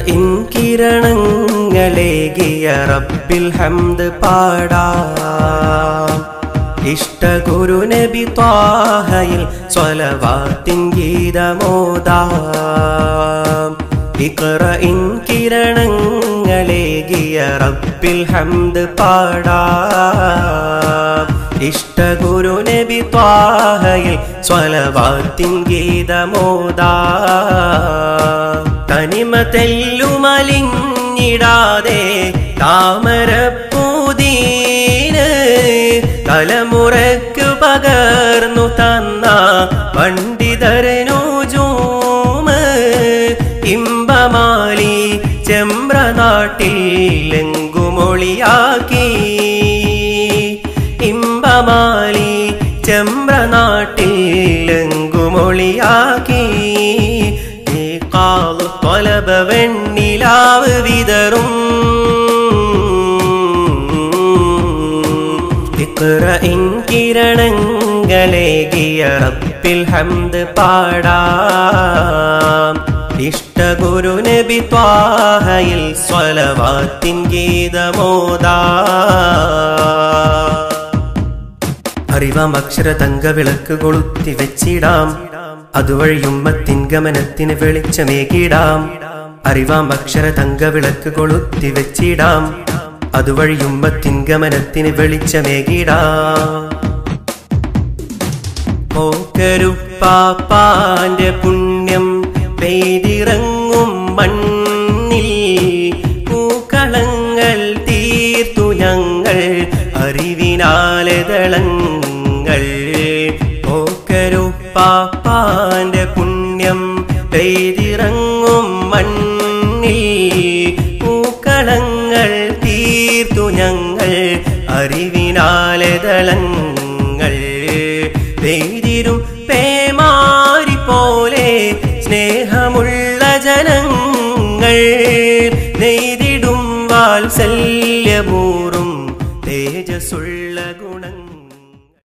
in കിരണങ്ങളേകിയ റബ്ബിൽ ഹംദ് പാടാം ഇഷ്ട ഗുരു നബി ത്വാഹയിൽ സ്വലവാത്തിൻ ഗീതമോദാം ഇഖറ ഇൻ കിരണങ്ങളേകിയ റബ്ബിൽ ഹംദ് പാടാം ഇഷ്ട ഗുരു നബി ത്വാഹയിൽ സ്വലവാത്തിൻ ഗീതമോദാം തനിമ തെല്ലുമലിഞ്ഞിടാതെ താമരപ്പൂതീന് തലമുറയ്ക്കു പകർന്നു തന്ന പണ്ഡിതരനു ജൂമ് ഇമ്പമാലി ചെമ്പ്രനാട്ടിൽ എങ്കുമൊളിയാക്കി ഇമ്പമാലി ചെമ്പ്രനാട്ടിൽ എങ്കുമൊളിയാക്കി ഈ കാവു തൊലബ വെണ്ണിലാവ് വിതറും ഇഖ്റ ഇൻ കിരണങ്ങളേകിയ റബ്ബിൽ ഹംദ് പാടാം ഇഷ്ട ഗുരു നബി ത്വാഹയിൽ സ്വലവാത്തിൻ ഗീതമോദാ അറിവാം അക്ഷര തങ്ക വിളക്ക് കൊളുത്തി വെച്ചിടാം അതുവഴി ഉമ്മത്തിൻ ഗമനത്തിന് വെളിച്ചമേകിടാം അറിവാം അക്ഷര തങ്ക വിളക്ക് കൊളുത്തി വെച്ചിടാം അതുവഴി ഉമ്മത്തിൻ ഗമനത്തിന് വെളിച്ചമേകിടാം പോക്കരുപ്പാപ്പാന്റെ പുണ്യം പെയ്തിറങ്ങും മണ്ണിൽ പൂക്കളങ്ങൾ തീർത്തു ഞങ്ങൾ അറിവിനാലെ ദളങ്ങൾ പോക്കരുപ്പാപ്പാന്റെ പുണ്യം പെയ്തിറങ്ങും മണ്ണിൽ പൂക്കളങ്ങൾ തീർത്തു ഞങ്ങൾ അറിവിനാലെ ദളങ്ങൾ പെയ്തിരും പേമാരി പോലെ സ്നേഹമുള്ള ജനങ്ങൾ നെയ്തിടും വാത്സല്യപൂറും തേജസ്സുള്ള ഗുണങ്ങൾ